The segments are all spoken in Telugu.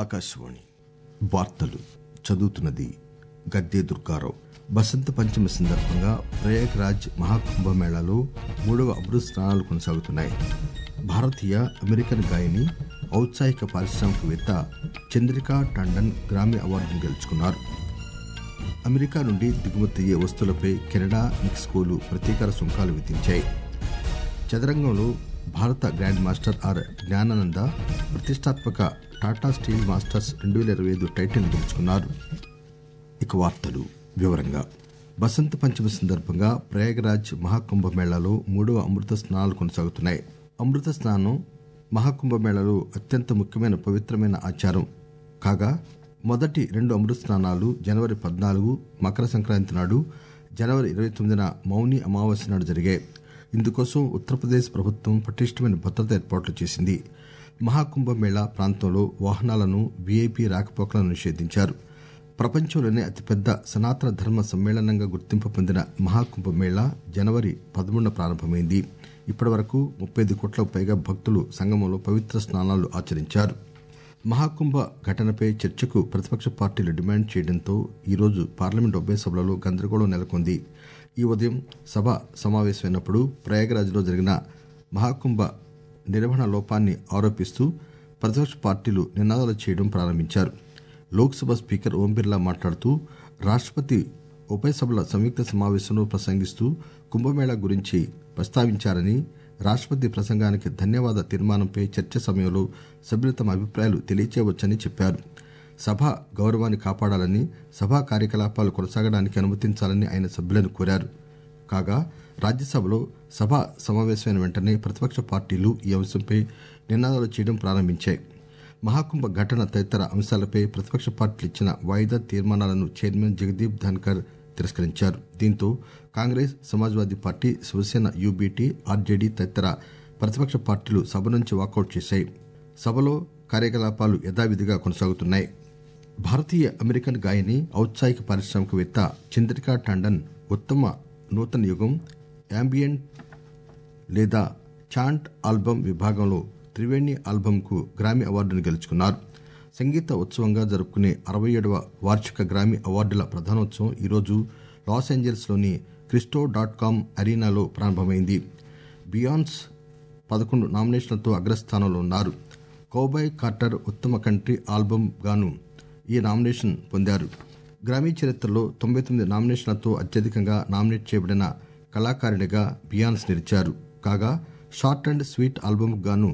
ఆకాశవాణి వార్తలు చదువుతున్నది గద్దే దుర్గారావు బసంత పంచమి సందర్భంగా ప్రయాగ్రాజ్ మహాకుంభమేళాలో మూడవ అమృత్ స్నానాలు కొనసాగుతున్నాయి భారతీయ అమెరికన్ గాయని ఔత్సాహిక పారిశ్రామికవేత్త చంద్రికా టండన్ గ్రామీ అవార్డును గెలుచుకున్నారు అమెరికా నుండి దిగుమతయ్యే వస్తువులపై కెనడా మెక్సికోలు ప్రతీకార సుంకాలు విధించాయి చదరంగంలో భారత గ్రాండ్ మాస్టర్ ఆర్ జ్ఞానానంద ప్రతిష్టాత్మక టాటా స్టీల్ మాస్టర్స్ రెండు వేల ఇరవై ఐదు టైటిల్ గెలుచుకున్నారు ఇక వార్తలు వివరంగా బసంత పంచమి సందర్భంగా ప్రయాగరాజ్ మహాకుంభమేళాలో మూడవ అమృత స్నానాలు కొనసాగుతున్నాయి అమృత స్నానం మహాకుంభమేళాలో అత్యంత ముఖ్యమైన పవిత్రమైన ఆచారం కాగా మొదటి రెండు అమృత స్నానాలు జనవరి పద్నాలుగు మకర సంక్రాంతి నాడు జనవరి ఇరవై తొమ్మిదిన మౌని అమావాస్య నాడు జరిగాయి ఇందుకోసం ఉత్తరప్రదేశ్ ప్రభుత్వం పటిష్టమైన భద్రత ఏర్పాట్లు చేసింది మహాకుంభమేళా ప్రాంతంలో వాహనాలను వీఐపీ రాకపోకలను నిషేధించారు ప్రపంచంలోనే అతిపెద్ద సనాతన ధర్మ సమ్మేళనంగా గుర్తింపు పొందిన మహాకుంభమేళా జనవరి పదమూడున ప్రారంభమైంది ఇప్పటి వరకు ముప్పై ఐదు కోట్లకు పైగా భక్తులు సంగమంలో పవిత్ర స్నానాలు ఆచరించారు మహాకుంభ ఘటనపై చర్చకు ప్రతిపక్ష పార్టీలు డిమాండ్ చేయడంతో ఈరోజు పార్లమెంట్ ఉభయ సభలలో గందరగోళం నెలకొంది ఈ ఉదయం సభ సమావేశమైనప్పుడు ప్రయాగరాజ్లో జరిగిన మహాకుంభ నిర్వహణ లోపాన్ని ఆరోపిస్తూ ప్రతిపక్ష పార్టీలు నినాదాలు చేయడం ప్రారంభించారు లోక్సభ స్పీకర్ ఓం బిర్లా మాట్లాడుతూ రాష్టపతి ఉభయ సభల సంయుక్త సమావేశంలో ప్రసంగిస్తూ కుంభమేళా గురించి ప్రస్తావించారని రాష్టపతి ప్రసంగానికి ధన్యవాద తీర్మానంపై చర్చ సమయంలో సభ్యులు తమ అభిప్రాయాలు తెలియచేయవచ్చని చెప్పారు సభ గౌరవాన్ని కాపాడాలని సభా కార్యకలాపాలు కొనసాగడానికి అనుమతించాలని ఆయన సభ్యులను కోరారు కాగా రాజ్యసభలో సభ సమావేశమైన వెంటనే ప్రతిపక్ష పార్టీలు ఈ అంశంపై నినాదాలు చేయడం ప్రారంభించాయి మహాకుంభ ఘటన తదితర అంశాలపై ప్రతిపక్ష పార్టీలు ఇచ్చిన వాయిదా తీర్మానాలను చైర్మన్ జగదీప్ ధన్కర్ తిరస్కరించారు దీంతో Congress Samajwadi party Shiv Sena UBT RJD తదితర ప్రతిపక్ష పార్టీలు సభ నుంచి వాకౌట్ చేశాయి సభలో కార్యకలాపాలు యథావిధిగా కొనసాగుతున్నాయి భారతీయ అమెరికన్ గాయని ఔత్సాహిక పారిశ్రామికవేత్త చంద్రికా టాండన్ ఉత్తమ నూతన యుగం యాంబియంట్ లేదా చాంట్ ఆల్బమ్ విభాగంలో త్రివేణి ఆల్బమ్కు గ్రామీ అవార్డును గెలుచుకున్నారు సంగీత ఉత్సవంగా జరుపుకునే అరవై ఏడవ వార్షిక గ్రామీ అవార్డుల ప్రధానోత్సవం ఈరోజు లాస్ ఏంజల్స్లోని క్రిస్టో డాట్ కామ్ అరీనాలో ప్రారంభమైంది బియాన్స్ పదకొండు నామినేషన్లతో అగ్రస్థానంలో ఉన్నారు కౌబాయ్ కార్టర్ ఉత్తమ కంట్రీ ఆల్బమ్ గాను ఈ నామినేషన్ పొందారు గ్రామీ చరిత్రలో తొంభై తొమ్మిది నామినేషన్లతో అత్యధికంగా నామినేట్ చేయబడిన కళాకారిణిగా బియాన్స్ నిలిచారు కాగా షార్ట్ అండ్ స్వీట్ ఆల్బమ్ గాను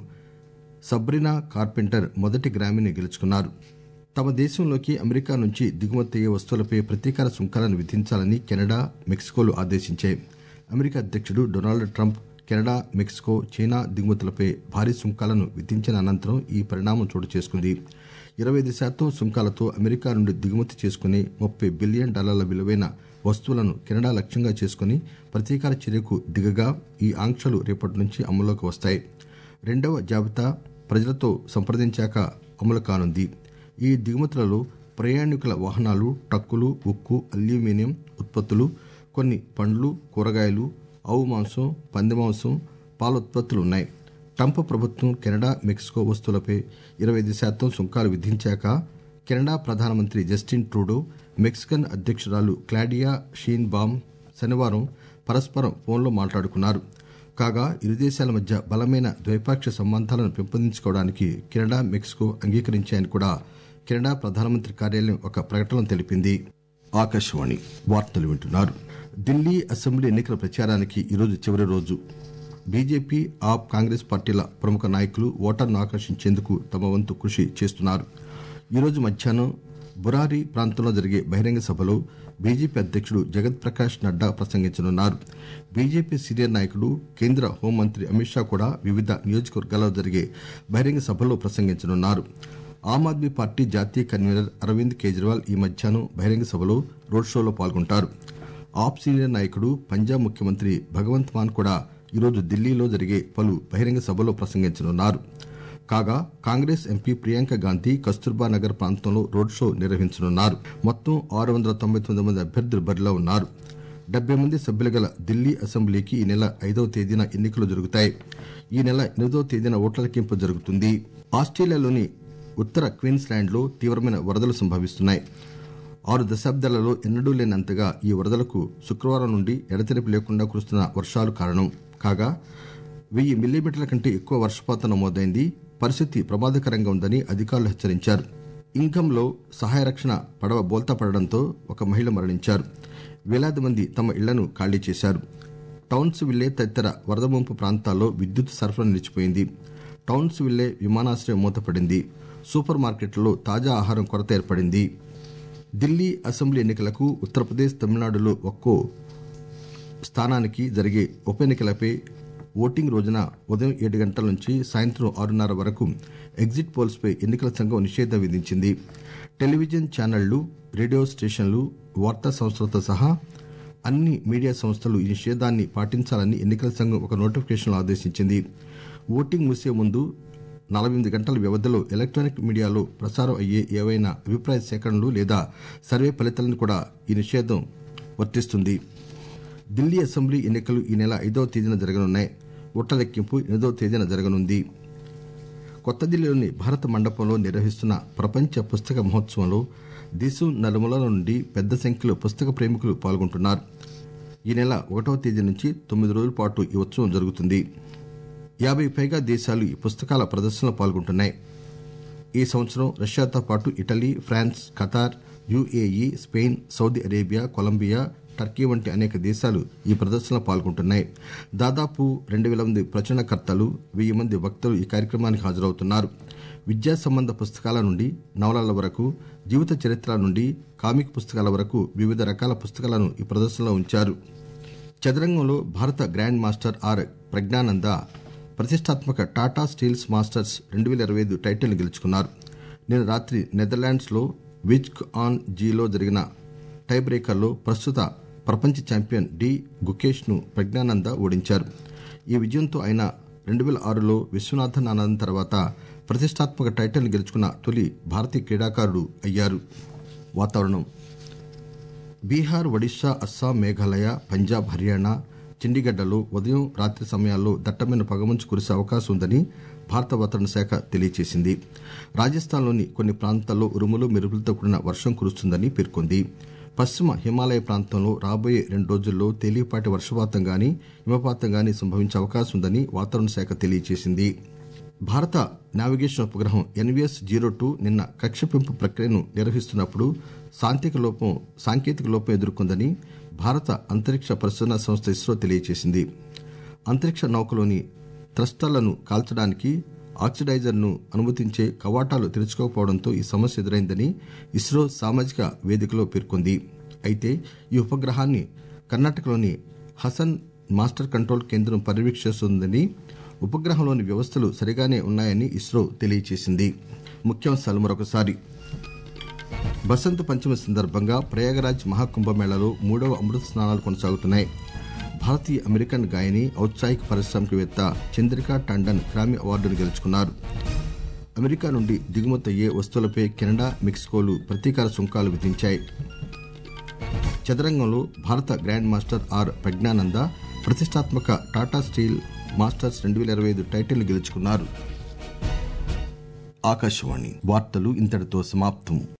సబ్రినా కార్పెంటర్ మొదటి గ్రామీని గెలుచుకున్నారు తమ దేశంలోకి అమెరికా నుంచి దిగుమతయ్యే వస్తువులపై ప్రతీకార సుంకాలను విధించాలని కెనడా మెక్సికోలు ఆదేశించాయి అమెరికా అధ్యక్షుడు Donald Trump Canada Mexico China దిగుమతులపై భారీ సుంకాలను విధించిన అనంతరం ఈ పరిణామం చోటు చేసుకుంది ఇరవై ఐదు శాతం సుంకాలతో అమెరికా నుండి దిగుమతి చేసుకునే ముప్పై బిలియన్ డాలర్ల విలువైన వస్తువులను కెనడా లక్ష్యంగా చేసుకుని ప్రతీకార చర్యకు దిగగా ఈ ఆంక్షలు రేపటి నుంచి అమల్లోకి వస్తాయి రెండవ జాబితా ప్రజలతో సంప్రదించాక అమలు కానుంది ఈ దిగుమతులలో ప్రయాణికుల వాహనాలు ట్రక్కులు ఉక్కు అల్యూమినియం ఉత్పత్తులు కొన్ని పండ్లు కూరగాయలు ఆవు మాంసం పంది మాంసం పాల ఉత్పత్తులు ఉన్నాయి ట్రంప్ ప్రభుత్వం కెనడా మెక్సికో వస్తువులపై ఇరవై ఐదు శాతం సుంకాలు విధించాక కెనడా ప్రధానమంత్రి జస్టిన్ ట్రూడో మెక్సికన్ అధ్యక్షురాలు క్లాడియా షీన్ బామ్ శనివారం పరస్పరం ఫోన్లో మాట్లాడుకున్నారు కాగా ఇరు దేశాల మధ్య బలమైన ద్వైపాక్షిక సంబంధాలను పెంపొందించుకోవడానికి కెనడా మెక్సికో అంగీకరించాయని కూడా కెనడా ప్రధానమంత్రి కార్యాలయం ఒక ప్రకటనలో తెలిపింది ఆకాశవాణి వార్తలు వింటున్నారు ఢిల్లీ అసెంబ్లీ ఎన్నికల ప్రచారానికి ఈరోజు చివరి రోజు బీజేపీ ఆప్ కాంగ్రెస్ పార్టీల ప్రముఖ నాయకులు ఓటర్ను ఆకర్షించేందుకు తమ వంతు కృషి చేస్తున్నారు ఈరోజు మధ్యాహ్నం బురారి ప్రాంతంలో జరిగే బహిరంగ సభలో బీజేపీ అధ్యక్షుడు జగత్ ప్రకాష్ నడ్డా ప్రసంగించనున్నారు బీజేపీ సీనియర్ నాయకుడు కేంద్ర హోంమంత్రి అమిత్ షా కూడా వివిధ నియోజకవర్గాల్లో జరిగే బహిరంగ సభల్లో ప్రసంగించనున్నారు ఆమ్ ఆద్మీ పార్టీ జాతీయ కన్వీనర్ అరవింద్ కేజ్రీవాల్ ఈ మధ్యాహ్నం బహిరంగ సభలో రోడ్ షోలో పాల్గొంటారు ఆప్ సీనియర్ నాయకుడు పంజాబ్ ముఖ్యమంత్రి భగవంత్ మాన్ కూడా ఈరోజు ఢిల్లీలో జరిగే పలు బహిరంగ సభలో ప్రసంగించనున్నారు కాగా కాంగ్రెస్ ఎంపీ ప్రియాంక గాంధీ కస్తూర్బా నగర్ ప్రాంతంలో రోడ్ షో నిర్వహించనున్నారు మొత్తం ఆరు వందల తొంభై తొమ్మిది మంది అభ్యర్థులు బరిలో ఉన్నారు డెబ్బై మంది సభ్యులు గల ఢిల్లీ అసెంబ్లీకి ఈ నెల ఐదవ తేదీన ఎన్నికలు జరుగుతాయి ఈ నెల ఎనిమిదవ తేదీన ఓట్ల లెక్కింపు జరుగుతుంది ఆస్ట్రేలియాలోని ఉత్తర క్వీన్స్లాండ్లో తీవ్రమైన వరదలు సంభవిస్తున్నాయి ఆరు దశాబ్దాలలో ఎన్నడూ లేనంతగా ఈ వరదలకు శుక్రవారం నుండి ఎడతెరిపి లేకుండా కురుస్తున్న వర్షాలు కారణం కాగా వెయ్యి మిల్లీమీటర్ల కంటే ఎక్కువ వర్షపాతం నమోదైంది పరిస్థితి ప్రమాదకరంగా ఉందని అధికారులు హెచ్చరించారు ఇంకంలో సహాయ రక్షణ పడవ బోల్తా పడడంతో ఒక మహిళ మరణించారు వేలాది మంది తమ ఇళ్లను ఖాళీ చేశారు టౌన్స్ విల్లే తదితర వరద ముంపు ప్రాంతాల్లో విద్యుత్ సరఫరా నిలిచిపోయింది టౌన్స్ విల్లే విమానాశ్రయం మూతపడింది సూపర్ మార్కెట్లలో తాజా ఆహారం కొరత ఏర్పడింది ఢిల్లీ అసెంబ్లీ ఎన్నికలకు ఉత్తరప్రదేశ్ తమిళనాడులో ఒక్కో స్థానానికి జరిగే ఉప ఎన్నికలపై ఓటింగ్ రోజున ఉదయం ఏడు గంటల నుంచి సాయంత్రం ఆరున్నర వరకు ఎగ్జిట్ పోల్స్పై ఎన్నికల సంఘం నిషేధం విధించింది టెలివిజన్ ఛానళ్లు రేడియో స్టేషన్లు వార్తా సంస్థలతో సహా అన్ని మీడియా సంస్థలు ఈ నిషేధాన్ని పాటించాలని ఎన్నికల సంఘం ఒక నోటిఫికేషన్లో ఆదేశించింది ఓటింగ్ ముగిసే ముందు నలభై ఎనిమిది గంటల వ్యవధిలో ఎలక్ట్రానిక్ మీడియాలో ప్రసారం అయ్యే ఏవైనా అభిప్రాయ సేకరణలు లేదా సర్వే ఫలితాలను కూడా ఈ నిషేధం వర్తిస్తుంది ఢిల్లీ అసెంబ్లీ ఎన్నికలు ఈ నెల ఐదవ తేదీన జరగనున్నాయి ఓట్ల లెక్కింపు ఎనిమిదవ తేదీన జరగనుంది కొత్త ఢిల్లీలోని భారత మండపంలో నిర్వహిస్తున్న ప్రపంచ పుస్తక మహోత్సవంలో దేశం నలుమూలల నుండి పెద్ద సంఖ్యలో పుస్తక ప్రేమికులు పాల్గొంటున్నారు ఈ నెల ఒకటవ తేదీ నుంచి తొమ్మిది రోజుల పాటు ఈ ఉత్సవం జరుగుతుంది యాభై పైగా దేశాలు ఈ పుస్తకాల ప్రదర్శనలో పాల్గొంటున్నాయి ఈ సంవత్సరం రష్యాతో పాటు Italy France Qatar UAE Spain Saudi Arabia Colombia Turkey వంటి అనేక దేశాలు ఈ ప్రదర్శనలో పాల్గొంటున్నాయి దాదాపు రెండు వేల మంది ప్రచురణకర్తలు వెయ్యి మంది వక్తలు ఈ కార్యక్రమానికి హాజరవుతున్నారు విద్యా సంబంధ పుస్తకాల నుండి నవలల వరకు జీవిత చరిత్రల నుండి కామిక్ పుస్తకాల వరకు వివిధ రకాల పుస్తకాలను ఈ ప్రదర్శనలో ఉంచారు చదరంగంలో భారత గ్రాండ్ మాస్టర్ ఆర్ ప్రజ్ఞానంద ప్రతిష్టాత్మక టాటా స్టీల్స్ మాస్టర్స్ రెండు వేల ఇరవై ఐదు టైటిల్ను గెలుచుకున్నారు నిన్న రాత్రి నెదర్లాండ్స్ లో విజ్క్ ఆన్ జీలో జరిగిన టై బ్రేకర్లో ప్రస్తుత ప్రపంచ ఛాంపియన్ డి గుకేష్ ను ప్రజ్ఞానంద ఓడించారు ఈ విజయంతో ఆయన రెండు వేల ఆరులో విశ్వనాథన్ ఆనంద్ తర్వాత ప్రతిష్టాత్మక టైటిల్ను గెలుచుకున్న తొలి భారతీయ క్రీడాకారుడు అయ్యారు వాతావరణం బీహార్ ఒడిశా అస్సాం మేఘాలయ పంజాబ్ హర్యానా చండీగఢ్లలో ఉదయం రాత్రి సమయాల్లో దట్టమైన పొగమంచు కురిసే అవకాశం ఉందని భారత వాతావరణ శాఖ తెలియజేసింది రాజస్థాన్లోని కొన్ని ప్రాంతాల్లో ఉరుములు మెరుపులతో కూడిన వర్షం కురుస్తుందని పేర్కొంది పశ్చిమ హిమాలయ ప్రాంతంలో రాబోయే రెండు రోజుల్లో తేలికపాటి వర్షపాతం గాని హిమపాతం గాని సంభవించే అవకాశం ఉందని వాతావరణ శాఖ తెలియజేసింది భారత నావిగేషన్ ఉపగ్రహం ఎన్వీఎస్ జీరో టూ నిన్న కక్ష పెంపు ప్రక్రియను నిర్వహిస్తున్నప్పుడు సాంకేతిక లోపం సాంకేతిక లోపం ఎదుర్కొందని భారత అంతరిక్ష పరిశోధనా సంస్థ ఇస్రో తెలియజేసింది అంతరిక్ష నౌకలోని థ్రస్టర్లను కాల్చడానికి ఆక్సిడైజర్ను అనుమతించే కవాటాలు తెరుచుకోకపోవడంతో ఈ సమస్య ఎదురైందని ఇస్రో సామాజిక వేదికలో పేర్కొంది అయితే ఈ ఉపగ్రహాన్ని కర్ణాటకలోని హసన్ మాస్టర్ కంట్రోల్ కేంద్రం పర్యవేక్షిస్తుందని ఉపగ్రహంలోని వ్యవస్థలు సరిగానే ఉన్నాయని ఇస్రో తెలియజేసింది ముఖ్యాంశాలు మరొకసారి బసంత పంచమి సందర్భంగా ప్రయాగరాజ్ మహాకుంభమేళాలో మూడవ అమృత స్నానాలు కొనసాగుతున్నాయి భారతీయ అమెరికన్ గాయని ఔత్సాహిక పారిశ్రామికవేత్త చంద్రికా టండన్ గ్రామీ అవార్డును గెలుచుకున్నారు అమెరికా నుండి దిగుమతయ్యే వస్తువులపై కెనడా మెక్సికోలు ప్రతీకార సుంకాలు విధించాయి చదరంగంలో భారత గ్రాండ్ మాస్టర్ ఆర్ ప్రజ్ఞానంద ప్రతిష్టాత్మక టాటా స్టీల్ మాస్టర్స్ రెండు వేల ఇరవై ఐదు టైటిల్ గెలుచుకున్నారు ఆకాశవాణి వార్తలు ఇంతటితో సమాప్తం